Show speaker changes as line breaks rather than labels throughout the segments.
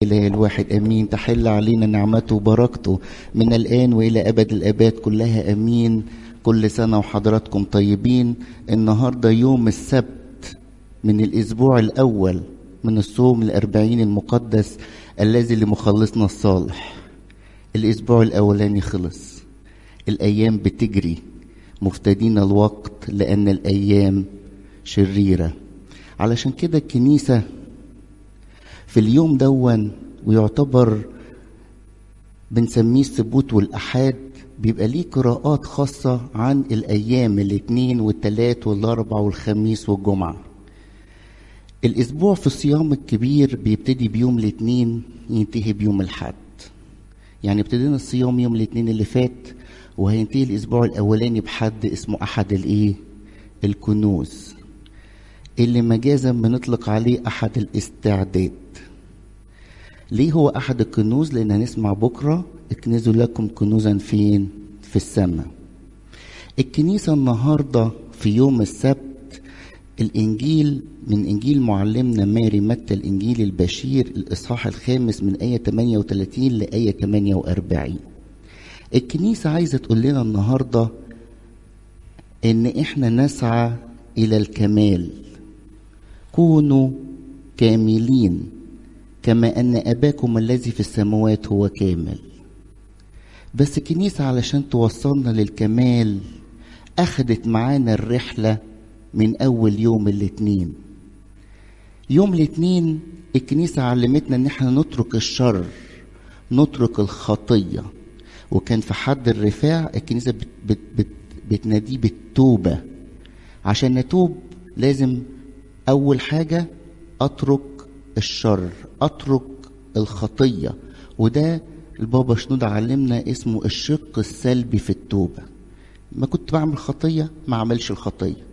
الإله الواحد أمين تحل علينا نعمته وبركته من الآن وإلى أبد الآباد كلها أمين كل سنة وحضراتكم طيبين النهاردة يوم السبت من الأسبوع الأول من الصوم الأربعين المقدس الذي لمخلصنا الصالح الأسبوع الأولاني خلص الأيام بتجري مفتدين الوقت لأن الأيام شريرة علشان كده الكنيسة في اليوم دون ويعتبر بنسميه السبوت والأحاد بيبقى ليه قراءات خاصة عن الأيام الاثنين والتلات والأربع والخميس والجمعة الأسبوع في الصيام الكبير بيبتدي بيوم الاثنين ينتهي بيوم الحد يعني ابتدينا الصيام يوم الاثنين اللي فات وهينتهي الأسبوع الأولاني بحد اسمه أحد الإيه؟ الكنوز اللي مجازا بنطلق عليه أحد الاستعداد ليه هو أحد الكنوز لأن هنسمع بكرة اكنزوا لكم كنوزا فين في السماء الكنيسة النهاردة في يوم السبت الإنجيل من إنجيل معلمنا ماري متى الإنجيل البشير الإصحاح الخامس من آية 38 لآية 48 الكنيسة عايزة تقول لنا النهاردة إن إحنا نسعى إلى الكمال كونوا كاملين كما أن أباكم الذي في السماوات هو كامل بس الكنيسة علشان توصلنا للكمال أخدت معانا الرحلة من أول يوم الاثنين يوم الاثنين الكنيسة علمتنا إن احنا نترك الشر نترك الخطية وكان في حد الرفاع الكنيسة بت بت بت بتناديه بالتوبة عشان نتوب لازم أول حاجة أترك الشر أترك الخطية وده البابا شنود علمنا اسمه الشق السلبي في التوبة ما كنت بعمل خطية ما عملش الخطية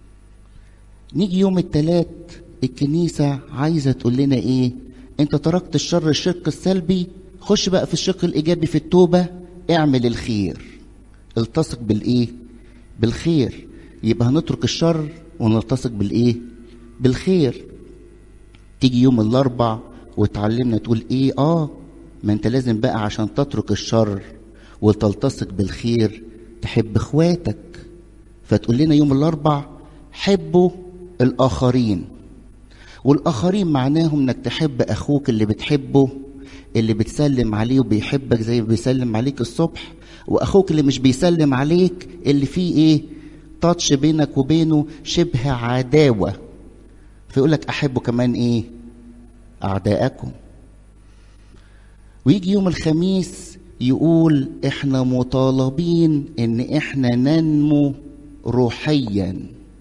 نيجي يوم التلات الكنيسة عايزة تقول لنا ايه انت تركت الشر الشق السلبي خش بقى في الشق الايجابي في التوبة اعمل الخير التصق بالايه بالخير يبقى هنترك الشر ونلتصق بالايه بالخير تيجي يوم الاربع وتعلمنا تقول ايه اه ما انت لازم بقى عشان تترك الشر وتلتصق بالخير تحب اخواتك فتقول لنا يوم الاربع حبوا الاخرين والاخرين معناهم انك تحب اخوك اللي بتحبه اللي بتسلم عليه وبيحبك زي ما بيسلم عليك الصبح واخوك اللي مش بيسلم عليك اللي فيه ايه تاتش بينك وبينه شبه عداوه فيقول لك احبه كمان ايه اعداءكم ويجي يوم الخميس يقول احنا مطالبين ان احنا ننمو روحيا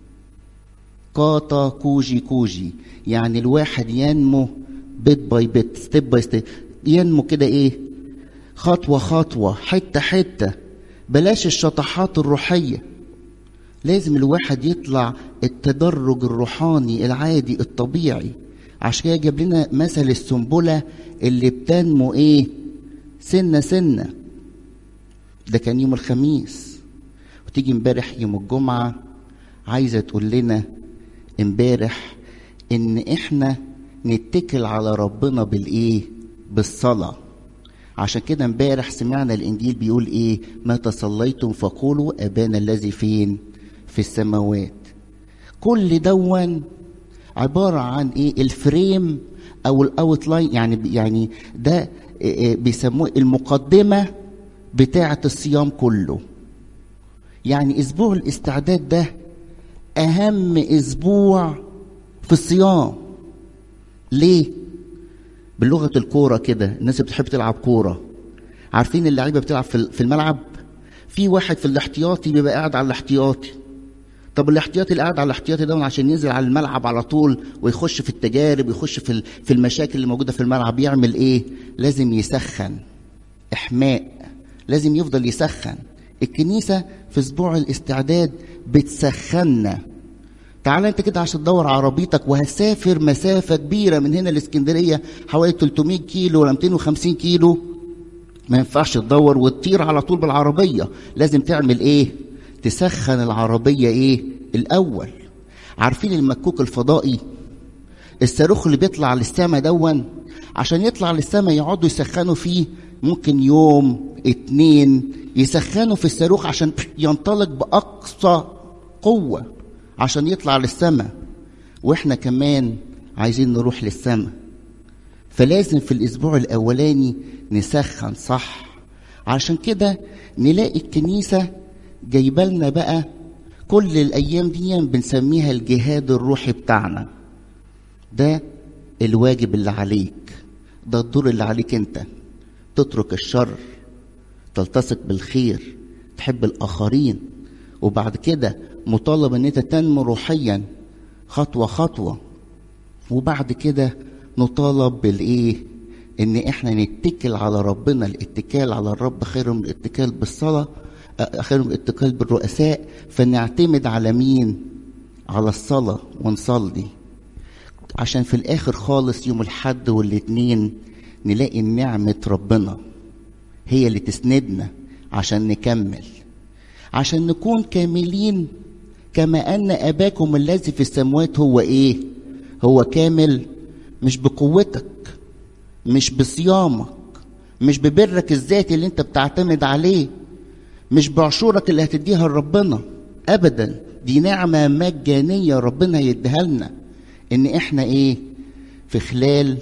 قاطا كوجي كوجي يعني الواحد ينمو بيت باي بيت ستيب باي ستيب ينمو كده ايه خطوه خطوه حته حته بلاش الشطحات الروحيه لازم الواحد يطلع التدرج الروحاني العادي الطبيعي عشان كده جاب لنا مثل السنبله اللي بتنمو ايه سنه سنه ده كان يوم الخميس وتيجي امبارح يوم الجمعه عايزه تقول لنا امبارح ان احنا نتكل على ربنا بالايه بالصلاه عشان كده امبارح سمعنا الانجيل بيقول ايه متى صليتم فقولوا ابانا الذي فين في السماوات كل دون عباره عن ايه الفريم او الاوت لاين يعني يعني ده بيسموه المقدمه بتاعه الصيام كله يعني اسبوع الاستعداد ده اهم اسبوع في الصيام ليه بلغه الكوره كده الناس اللي بتحب تلعب كوره عارفين اللعيبه بتلعب في الملعب في واحد في الاحتياطي بيبقى قاعد على الاحتياطي طب الاحتياطي اللي قاعد على الاحتياطي ده عشان ينزل على الملعب على طول ويخش في التجارب ويخش في في المشاكل اللي موجوده في الملعب يعمل ايه لازم يسخن احماء لازم يفضل يسخن الكنيسه في اسبوع الاستعداد بتسخنا تعال انت كده عشان تدور عربيتك وهتسافر مسافه كبيره من هنا لاسكندريه حوالي 300 كيلو ولا 250 كيلو ما ينفعش تدور وتطير على طول بالعربيه لازم تعمل ايه تسخن العربيه ايه الاول عارفين المكوك الفضائي الصاروخ اللي بيطلع للسما دون عشان يطلع للسماء يقعدوا يسخنوا فيه ممكن يوم اتنين يسخنوا في الصاروخ عشان ينطلق بأقصى قوة عشان يطلع للسماء واحنا كمان عايزين نروح للسماء فلازم في الاسبوع الاولاني نسخن صح عشان كده نلاقي الكنيسه جايبه لنا بقى كل الايام دي بنسميها الجهاد الروحي بتاعنا ده الواجب اللي عليك ده الدور اللي عليك انت تترك الشر تلتصق بالخير تحب الاخرين وبعد كده مطالب ان انت تنمو روحيا خطوه خطوه وبعد كده نطالب بالايه ان احنا نتكل على ربنا الاتكال على الرب خير من الاتكال بالصلاه خير من الاتكال بالرؤساء فنعتمد على مين على الصلاه ونصلي عشان في الاخر خالص يوم الحد والاثنين نلاقي نعمه ربنا هي اللي تسندنا عشان نكمل عشان نكون كاملين كما ان اباكم الذي في السماوات هو ايه هو كامل مش بقوتك مش بصيامك مش ببرك الذاتي اللي انت بتعتمد عليه مش بعشورك اللي هتديها لربنا ابدا دي نعمه مجانيه ربنا يديها لنا ان احنا ايه في خلال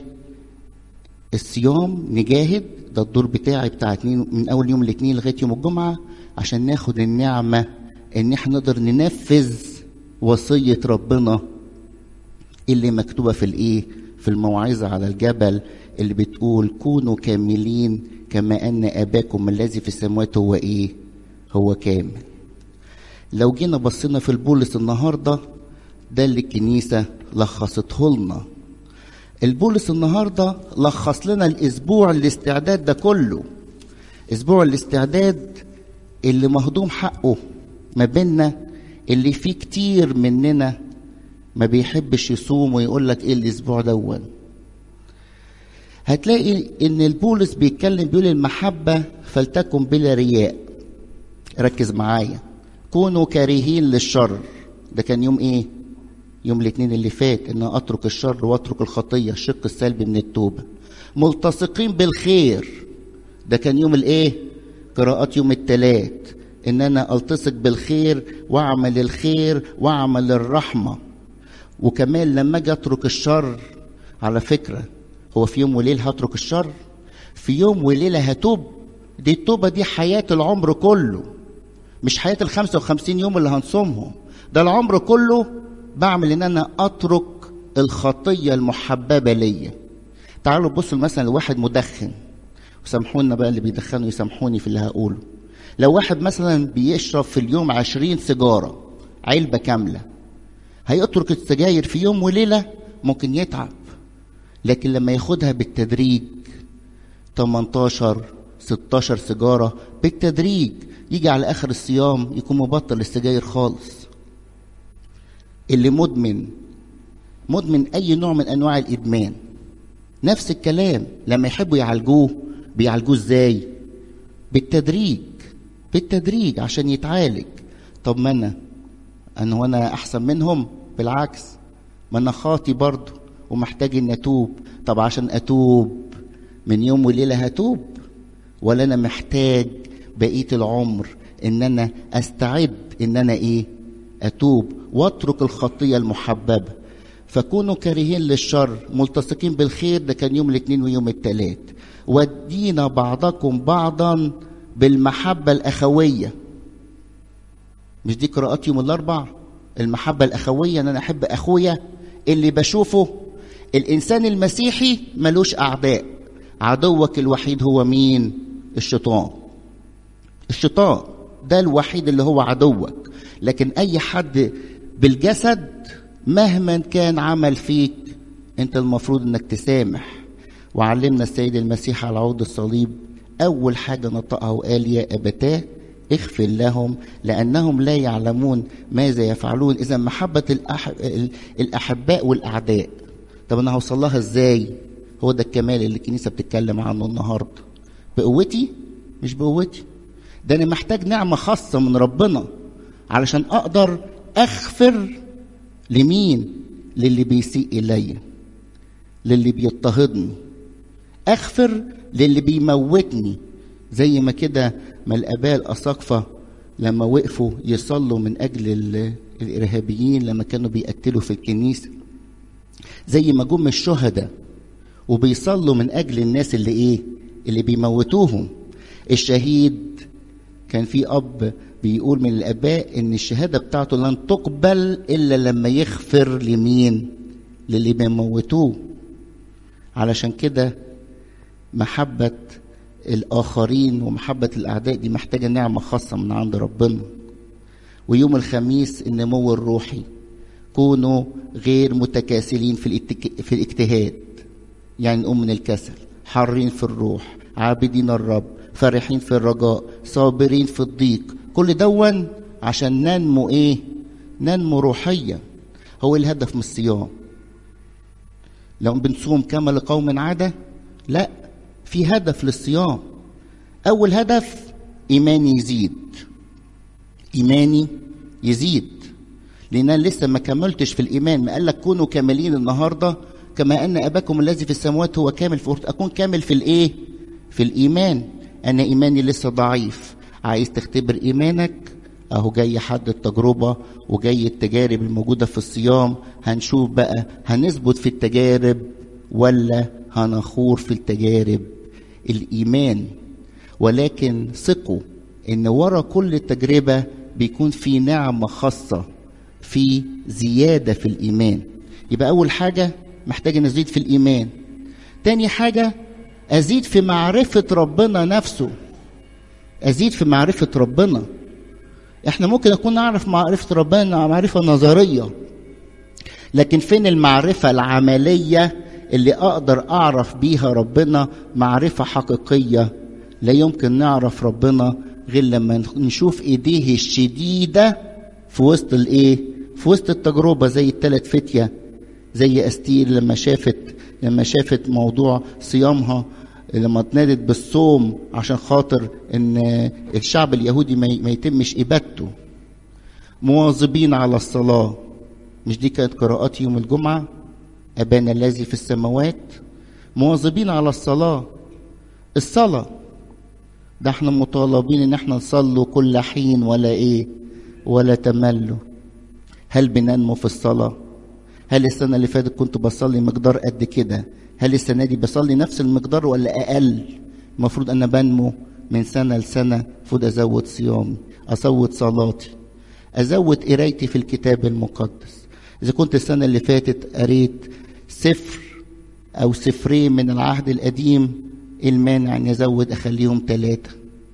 الصيام نجاهد ده الدور بتاعي بتاع اتنين من اول يوم الاثنين لغايه يوم الجمعه عشان ناخد النعمه ان احنا نقدر ننفذ وصيه ربنا اللي مكتوبه في الايه في الموعظه على الجبل اللي بتقول كونوا كاملين كما ان اباكم الذي في السماوات هو ايه هو كامل لو جينا بصينا في البولس النهارده ده اللي الكنيسه لخصته لنا البولس النهارده لخص لنا الاسبوع الاستعداد ده كله اسبوع الاستعداد اللي مهضوم حقه ما بيننا اللي فيه كتير مننا ما بيحبش يصوم ويقول لك ايه الاسبوع دون هتلاقي ان البولس بيتكلم بيقول المحبه فلتكن بلا رياء ركز معايا كونوا كارهين للشر ده كان يوم ايه يوم الاثنين اللي فات ان اترك الشر واترك الخطيه الشق السلبي من التوبه ملتصقين بالخير ده كان يوم الايه قراءات يوم الثلاث ان انا التصق بالخير واعمل الخير واعمل الرحمه وكمان لما اجي اترك الشر على فكره هو في يوم وليله هترك الشر في يوم وليله هتوب دي التوبه دي حياه العمر كله مش حياه ال 55 يوم اللي هنصومهم ده العمر كله بعمل ان انا اترك الخطيه المحببه ليا تعالوا بصوا مثلا لواحد مدخن وسامحونا بقى اللي بيدخنوا يسامحوني في اللي هقوله لو واحد مثلا بيشرب في اليوم عشرين سيجارة علبة كاملة هيترك السجاير في يوم وليلة ممكن يتعب لكن لما ياخدها بالتدريج 18 16 سيجارة بالتدريج يجي على آخر الصيام يكون مبطل السجاير خالص اللي مدمن مدمن أي نوع من أنواع الإدمان نفس الكلام لما يحبوا يعالجوه بيعالجوه ازاي بالتدريج بالتدريج عشان يتعالج طب ما انا انا وانا احسن منهم بالعكس ما انا خاطي برضه ومحتاج اني اتوب طب عشان اتوب من يوم وليله هتوب ولا انا محتاج بقيه العمر ان انا استعد ان انا ايه اتوب واترك الخطيه المحببه فكونوا كارهين للشر ملتصقين بالخير ده كان يوم الاثنين ويوم الثلاث ودينا بعضكم بعضا بالمحبة الأخوية مش دي قراءات يوم الأربع المحبة الأخوية أن أنا أحب أخويا اللي بشوفه الإنسان المسيحي ملوش أعداء عدوك الوحيد هو مين الشيطان الشيطان ده الوحيد اللي هو عدوك لكن أي حد بالجسد مهما كان عمل فيك انت المفروض انك تسامح وعلمنا السيد المسيح على عود الصليب اول حاجه نطقها وقال يا ابتاه اغفر لهم لانهم لا يعلمون ماذا يفعلون اذا محبه الأح... الاحباء والاعداء طب انا هوصل لها ازاي هو ده الكمال اللي الكنيسه بتتكلم عنه النهارده بقوتي مش بقوتي ده انا محتاج نعمه خاصه من ربنا علشان اقدر اغفر لمين للي بيسيء الي للي بيضطهدني اغفر للي بيموتني زي ما كده ما الاباء الاساقفه لما وقفوا يصلوا من اجل الارهابيين لما كانوا بيقتلوا في الكنيسه زي ما جم الشهداء وبيصلوا من اجل الناس اللي ايه اللي بيموتوهم الشهيد كان في اب بيقول من الاباء ان الشهاده بتاعته لن تقبل الا لما يغفر لمين للي بيموتوه علشان كده محبه الاخرين ومحبه الاعداء دي محتاجه نعمه خاصه من عند ربنا ويوم الخميس النمو الروحي كونوا غير متكاسلين في الاتك... في الاجتهاد يعني نقوم من الكسل حارين في الروح عابدين الرب فرحين في الرجاء صابرين في الضيق كل دون عشان ننمو ايه ننمو روحيا هو الهدف من الصيام لو بنصوم كما لقوم عادة لا في هدف للصيام اول هدف ايماني يزيد ايماني يزيد لان انا لسه ما كملتش في الايمان ما قال لك كونوا كاملين النهارده كما ان اباكم الذي في السماوات هو كامل في اكون كامل في الايه في الايمان انا ايماني لسه ضعيف عايز تختبر ايمانك اهو جاي حد التجربه وجاي التجارب الموجوده في الصيام هنشوف بقى هنثبت في التجارب ولا هنخور في التجارب الايمان ولكن ثقوا ان ورا كل تجربه بيكون في نعمه خاصه في زياده في الايمان يبقى اول حاجه محتاج نزيد في الايمان تاني حاجه ازيد في معرفه ربنا نفسه ازيد في معرفه ربنا احنا ممكن نكون نعرف معرفه ربنا معرفه نظريه لكن فين المعرفه العمليه اللي اقدر اعرف بيها ربنا معرفه حقيقيه لا يمكن نعرف ربنا غير لما نشوف ايديه الشديده في وسط الايه في وسط التجربه زي الثلاث فتيه زي استير لما شافت لما شافت موضوع صيامها لما اتنادت بالصوم عشان خاطر ان الشعب اليهودي ما يتمش ابادته مواظبين على الصلاه مش دي كانت قراءات يوم الجمعه ابانا الذي في السماوات مواظبين على الصلاه الصلاه ده احنا مطالبين ان احنا نصلوا كل حين ولا ايه ولا تملوا هل بننمو في الصلاه هل السنه اللي فاتت كنت بصلي مقدار قد كده هل السنه دي بصلي نفس المقدار ولا اقل المفروض انا بنمو من سنه لسنه المفروض ازود صيامي ازود صلاتي ازود قرايتي في الكتاب المقدس اذا كنت السنه اللي فاتت قريت سفر او سفرين من العهد القديم المانع ان ازود اخليهم ثلاثه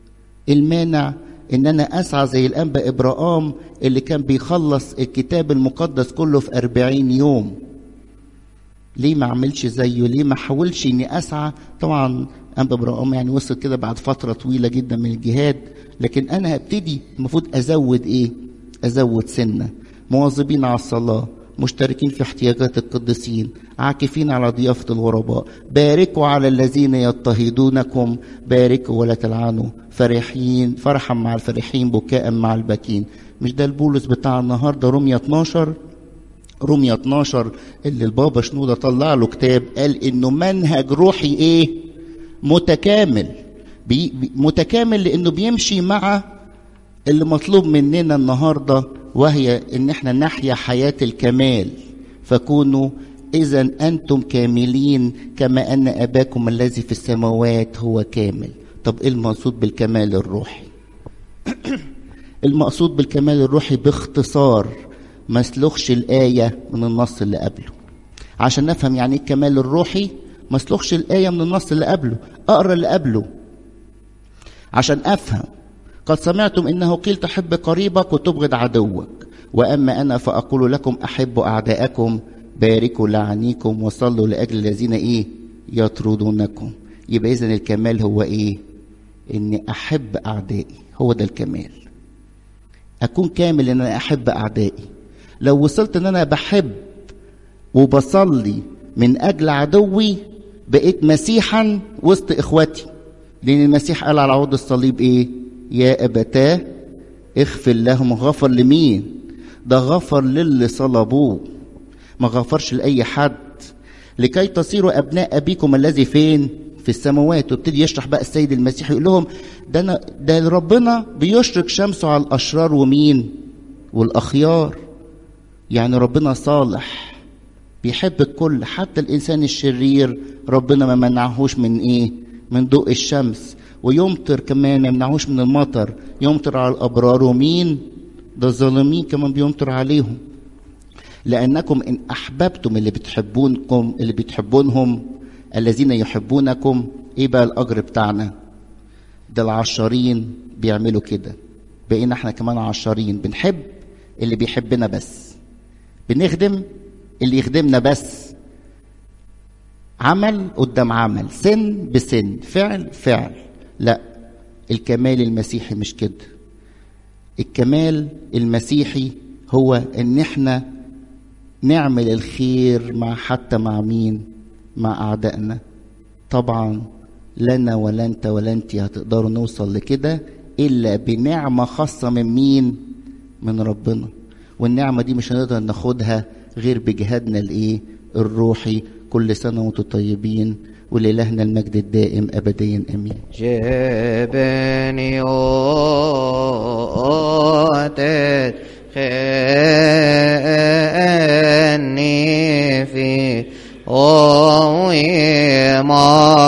المانع ان انا اسعى زي الانبا ابراهام اللي كان بيخلص الكتاب المقدس كله في أربعين يوم ليه ما اعملش زيه ليه ما احاولش اني اسعى طبعا انبا ابراهام يعني وصل كده بعد فتره طويله جدا من الجهاد لكن انا هبتدي المفروض ازود ايه ازود سنه مواظبين على الصلاه مشتركين في احتياجات القديسين عاكفين على ضيافة الغرباء باركوا على الذين يضطهدونكم باركوا ولا تلعنوا فرحين فرحا مع الفرحين بكاء مع الباكين مش ده البولس بتاع النهارده رومية 12 رومية 12 اللي البابا شنودة طلع له كتاب قال انه منهج روحي ايه متكامل بي متكامل لانه بيمشي مع اللي مطلوب مننا النهارده وهي ان احنا نحيا حياه الكمال فكونوا اذا انتم كاملين كما ان اباكم الذي في السماوات هو كامل طب ايه المقصود بالكمال الروحي المقصود بالكمال الروحي باختصار ما اسلخش الايه من النص اللي قبله عشان نفهم يعني ايه الكمال الروحي ما اسلخش الايه من النص اللي قبله اقرا اللي قبله عشان افهم قد سمعتم انه قيل تحب قريبك وتبغض عدوك واما انا فاقول لكم احبوا اعداءكم باركوا لعنيكم وصلوا لاجل الذين ايه يطردونكم يبقى اذا الكمال هو ايه اني احب اعدائي هو ده الكمال اكون كامل ان انا احب اعدائي لو وصلت ان انا بحب وبصلي من اجل عدوي بقيت مسيحا وسط اخواتي لان المسيح قال على عود الصليب ايه يا أبتاه اغفر لهم غفر لمين ده غفر للي صلبوه ما غفرش لأي حد لكي تصيروا ابناء ابيكم الذي فين في السماوات وابتدي يشرح بقى السيد المسيح يقول لهم ده أنا ده ربنا بيشرق شمسه على الاشرار ومين والاخيار يعني ربنا صالح بيحب الكل حتى الانسان الشرير ربنا ما منعهوش من ايه من ضوء الشمس ويمطر كمان ما يمنعهوش من المطر يمطر على الابرار ومين ده الظالمين كمان بيمطر عليهم لانكم ان احببتم اللي بتحبونكم اللي بتحبونهم الذين يحبونكم ايه بقى الاجر بتاعنا ده العشارين بيعملوا كده بقينا احنا كمان عشارين بنحب اللي بيحبنا بس بنخدم اللي يخدمنا بس عمل قدام عمل سن بسن فعل فعل لا الكمال المسيحي مش كده الكمال المسيحي هو ان احنا نعمل الخير مع حتى مع مين مع اعدائنا طبعا لنا ولا انت ولا انت هتقدروا نوصل لكده الا بنعمه خاصه من مين من ربنا والنعمه دي مش هنقدر ناخدها غير بجهادنا الايه الروحي كل سنه وانتم طيبين ولإلهنا المجد الدائم ابديا امين
جبني أوتت خاني في أوي ما